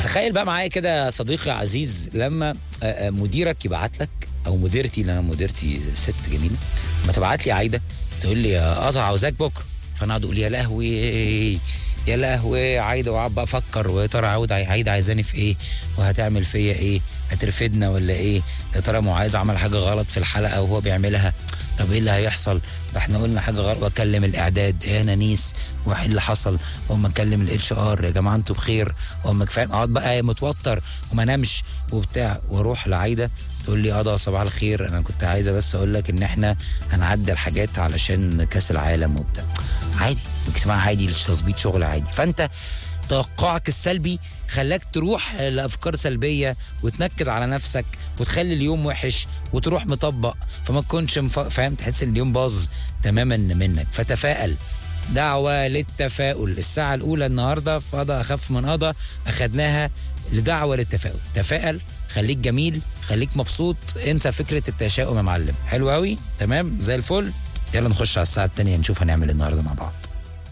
تخيل بقى معايا كده يا صديقي عزيز لما آه، آه، مديرك يبعت لك او مديرتي لان انا مديرتي ست جميله ما تبعت لي عايده تقول لي يا قطع عاوزاك بكره فانا اقعد اقول يا لهوي يا لهوي عايده وقعد بقى افكر ويا ترى عاود عايده عايزاني في ايه وهتعمل فيا ايه هترفدنا ولا ايه يا ترى معاذ عمل حاجه غلط في الحلقه وهو بيعملها طب ايه اللي هيحصل ده احنا قلنا حاجه غلط واكلم الاعداد ايه انا نيس وايه اللي حصل واما اكلم الاتش ار يا جماعه انتوا بخير واما فاهم اقعد بقى متوتر وما نامش وبتاع واروح لعايده تقول لي اه ده صباح الخير انا كنت عايزه بس اقول لك ان احنا هنعدل حاجات علشان كاس العالم وبتاع عادي اجتماع عادي تظبيط شغل عادي فانت توقعك السلبي خلاك تروح لافكار سلبيه وتنكد على نفسك وتخلي اليوم وحش وتروح مطبق فما تكونش مف... فاهم تحس ان اليوم باظ تماما منك فتفائل دعوة للتفاؤل الساعة الأولى النهاردة في قضاء أخف من قضاء أخدناها لدعوة للتفاؤل تفائل خليك جميل خليك مبسوط انسى فكرة التشاؤم يا معلم حلو قوي تمام زي الفل يلا نخش على الساعة التانية نشوف هنعمل إيه النهاردة مع بعض